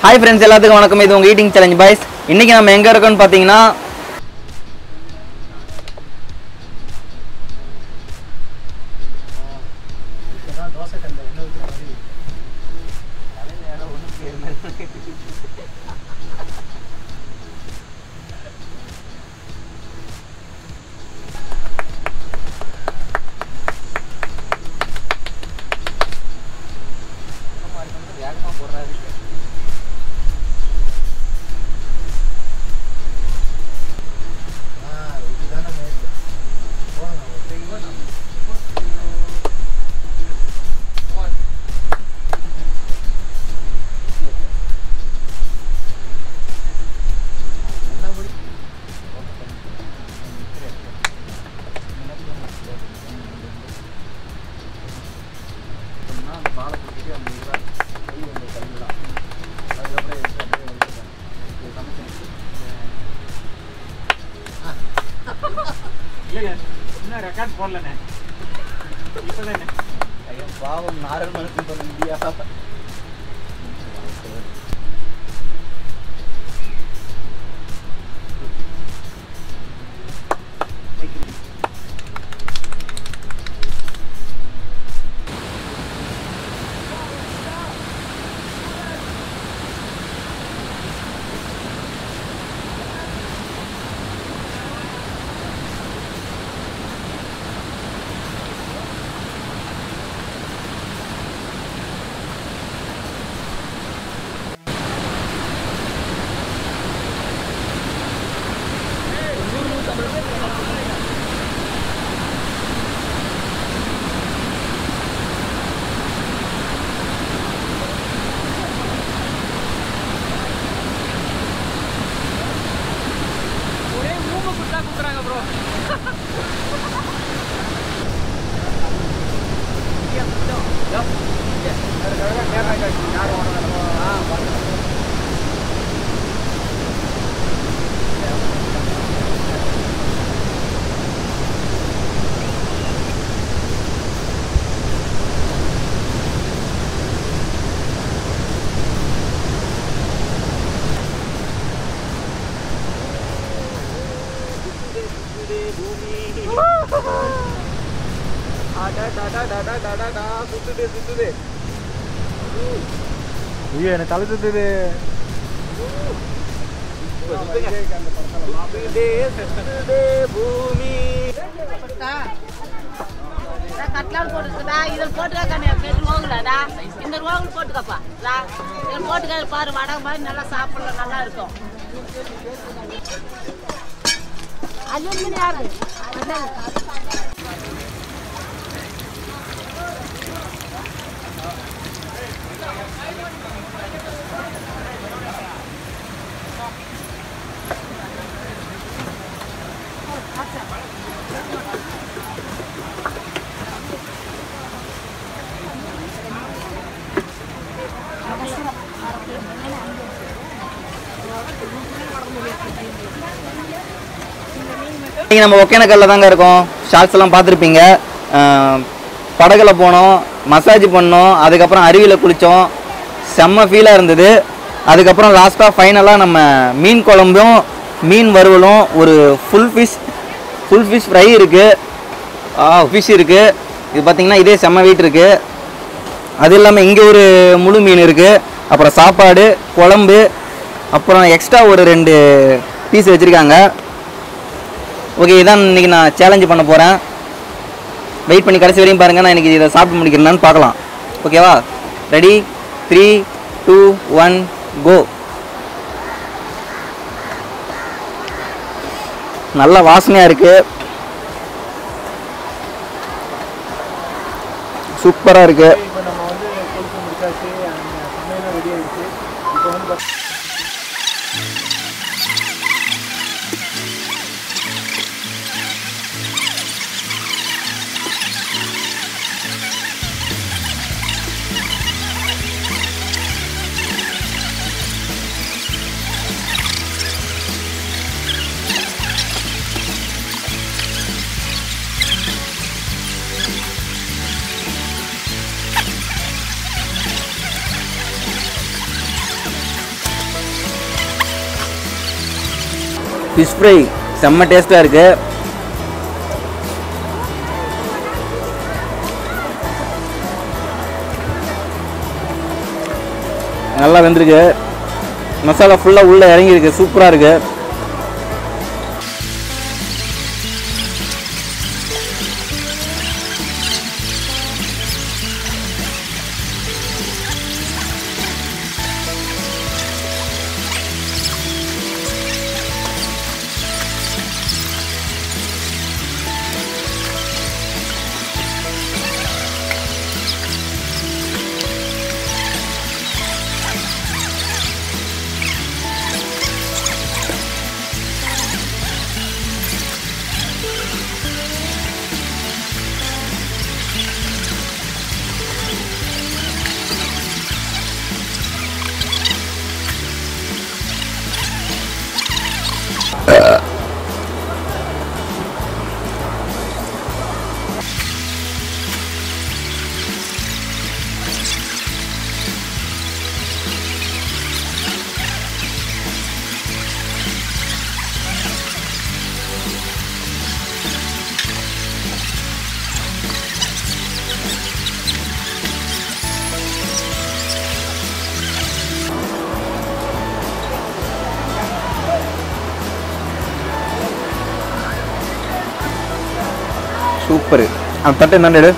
hi friends எல்லாத்துக்கும் வணக்கம் இது உங்கள் ஈட்டிங் சேலஞ்ச் பாய்ஸ் இன்னைக்கு நம்ம எங்கே இருக்கோம்னு பார்த்தீங்கன்னா இன்னும் ரெக்கார்ட் போடலண்ணே இப்போதானே பாவம் நாரல் மனுஷன் பண்ண முடியா ஒரே மூணு குட்டா குத்துறாங்க ப்ரோ சுத்துது சுத்துது ஐயோ என்ன தலை சுத்துது பூமி கட்லால் போட்டுருக்குடா இதில் போட்டுக்கா நீ பெரிய ரோகுலடா இந்த ரோகுல் போட்டுக்கப்பா டா இதில் போட்டுக்க பாரு வடை மாதிரி நல்லா சாப்பிடலாம் நல்லா இருக்கும் அலுமினி யாரு இன்னைக்கு நம்ம ஒகேனக்கல்ல தாங்க இருக்கோம் ஷார்ட்ஸ் எல்லாம் பார்த்துருப்பீங்க படகுல போனோம் மசாஜ் பண்ணோம் அதுக்கப்புறம் அருவியில் குளித்தோம் செம்ம ஃபீலாக இருந்தது அதுக்கப்புறம் லாஸ்ட்டாக ஃபைனலாக நம்ம மீன் குழம்பும் மீன் வறுவலும் ஒரு full fish full fish fry இருக்குது ஃபிஷ் இருக்குது இது பார்த்தீங்கன்னா இதே செம்ம வெயிட் இருக்குது அது இல்லாமல் இங்கே ஒரு முழு மீன் இருக்குது அப்புறம் சாப்பாடு குழம்பு அப்புறம் எக்ஸ்ட்ரா ஒரு ரெண்டு பீஸ் வச்சுருக்காங்க ஓகே இதான் இன்னைக்கு நான் சேலஞ்சு பண்ண போகிறேன் வெயிட் பண்ணி கடைசி வரையும் பாருங்கள் நான் இன்னைக்கு இதை சாப்பிட்டு முடிக்கிறேன்னு பார்க்கலாம் ஓகேவா ready three two one go நல்ல வாசனையாக இருக்குது சூப்பராக இருக்குது இப்போ நம்ம வந்து கொழுப்பு முடிச்சாச்சு அந்த சமையலும் ரெடி ஆயிடுச்சு இப்போ வந்து பாத்தீங்கன்னா ஃபிஷ் ஃப்ரை செம்ம டேஸ்ட்டாக இருக்குது நல்லா வெந்திருக்கு மசாலா ஃபுல்லாக உள்ளே இறங்கியிருக்கு சூப்பராக இருக்குது சூப்பர் அந்த தட்டை என்னண்டு எடு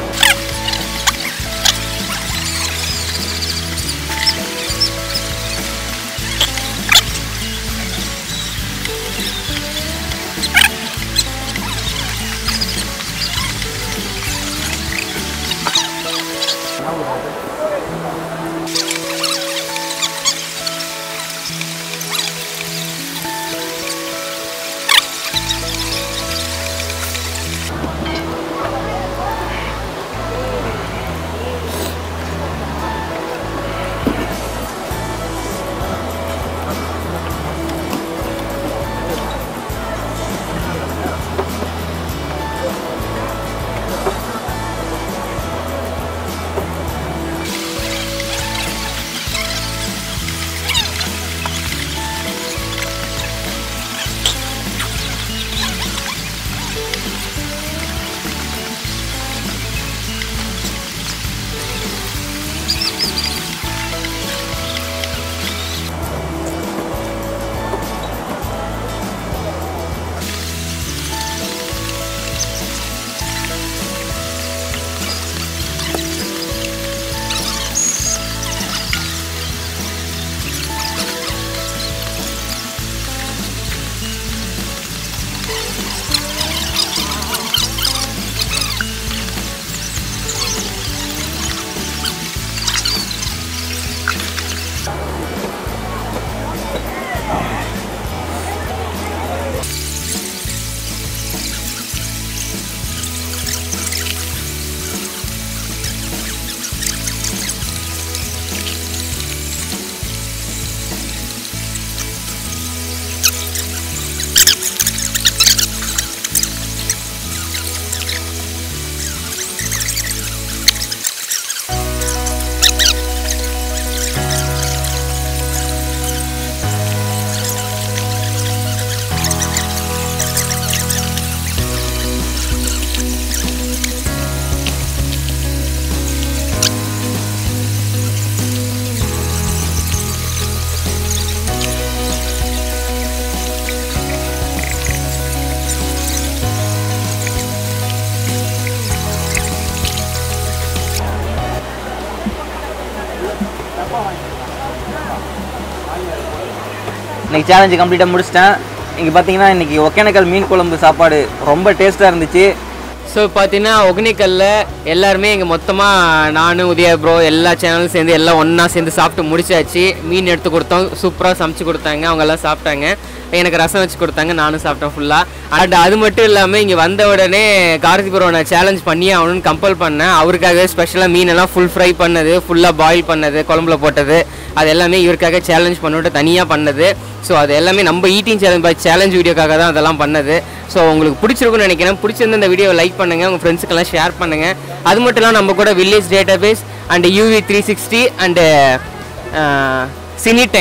இன்னைக்கு சேலஞ்சு கம்ப்ளீட்டாக முடிச்சிட்டேன் இங்கே பார்த்தீங்கன்னா இன்னைக்கு ஒகேனக்கல் மீன் குழம்பு சாப்பாடு ரொம்ப டேஸ்ட்டாக இருந்துச்சு ஸோ பார்த்தீங்கன்னா ஒகனிக்கல்ல எல்லாருமே இங்கே மொத்தமாக நானும் உதயா ப்ரோ எல்லா சேனலும் சேர்ந்து எல்லாம் ஒன்றா சேர்ந்து சாப்பிட்டு முடிச்சாச்சு மீன் எடுத்து கொடுத்தோம் சூப்பராக சமைச்சு கொடுத்தாங்க அவங்க எல்லாம் சாப்பிட்டாங்க எனக்கு ரசம் வச்சு கொடுத்தாங்க நானும் சாப்பிட்டேன் ஃபுல்லாக அண்ட் அது மட்டும் இல்லாமல் இங்கே வந்த உடனே கார்த்தி ப்ரோ நான் சேலஞ்ச் பண்ணியே ஆகணும்னு கம்பல் பண்ணேன் அவருக்காகவே ஸ்பெஷலாக மீனெல்லாம் ஃபுல் ஃப்ரை பண்ணது ஃபுல்லாக பாயில் பண்ணது குழம்புல போட்டது அது எல்லாமே இவருக்காக சேலஞ்ச் பண்ணிவிட்டு தனியாக பண்ணது ஸோ அது எல்லாமே நம்ம ஈட்டிங் சேலஞ்ச் பை சேலஞ்ச் வீடியோக்காக தான் அதெல்லாம் பண்ணது ஸோ உங்களுக்கு பிடிச்சிருக்கும்னு நினைக்கிறேன் பிடிச்சிருந்த இந்த வீடியோவை லைக் பண்ணுங்கள் உங்கள் ஃப்ரெண்ட்ஸுக்கெல்லாம் ஷேர் பண்ணுங்கள் அது மட்டும் இல்லாமல் நம்ம கூட village database and UV three sixty and cine times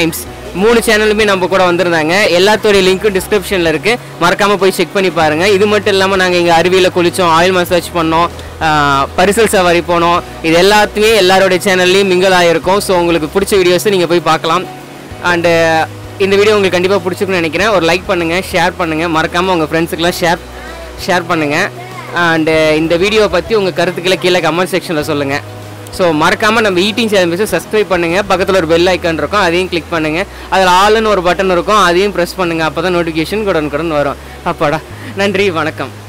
மூணு சேனலுமே நம்ம கூட வந்திருந்தாங்க எல்லாத்தோடைய லிங்க்கும் டிஸ்கிரிப்ஷனில் இருக்குது மறக்காமல் போய் செக் பண்ணி பாருங்கள் இது மட்டும் இல்லாமல் நாங்கள் இங்கே அருவியில் குளித்தோம் ஆயில் மசாஜ் பண்ணோம் ஆஹ் பரிசல் சவாரி போனோம் இது எல்லாத்தையுமே எல்லாரோடைய சேனல்லையும் மிங்கல் ஆகிருக்கும் ஸோ உங்களுக்கு பிடிச்ச வீடியோஸை நீங்கள் போய் பார்க்கலாம் அண்டு இந்த வீடியோ உங்களுக்கு கண்டிப்பாக பிடிச்சிருக்குன்னு நினைக்கிறேன் ஒரு லைக் பண்ணுங்கள் ஷேர் பண்ணுங்கள் மறக்காமல் உங்கள் ஃப்ரெண்ட்ஸுக்கெல்லாம் ஷேர் ஷேர் பண்ணுங்கள் அண்டு இந்த வீடியோவை பற்றி உங்கள் கருத்துக்களை கீழே கமெண்ட் செக்ஷனில் சொல்லுங்கள் ஸோ மறக்காமல் நம்ம ஈட்டிங் சேனல் பேச சப்ஸ்கிரைப் பண்ணுங்கள் பக்கத்தில் ஒரு பெல் ஐக்கான் இருக்கும் அதையும் கிளிக் பண்ணுங்கள் அதில் ஆளுன்னு ஒரு பட்டன் இருக்கும் அதையும் ப்ரெஸ் பண்ணுங்கள் அப்போ தான் நோட்டிஃபிகேஷன் கடன் கடன் வரும் அப்பாடா நன்றி வணக்கம்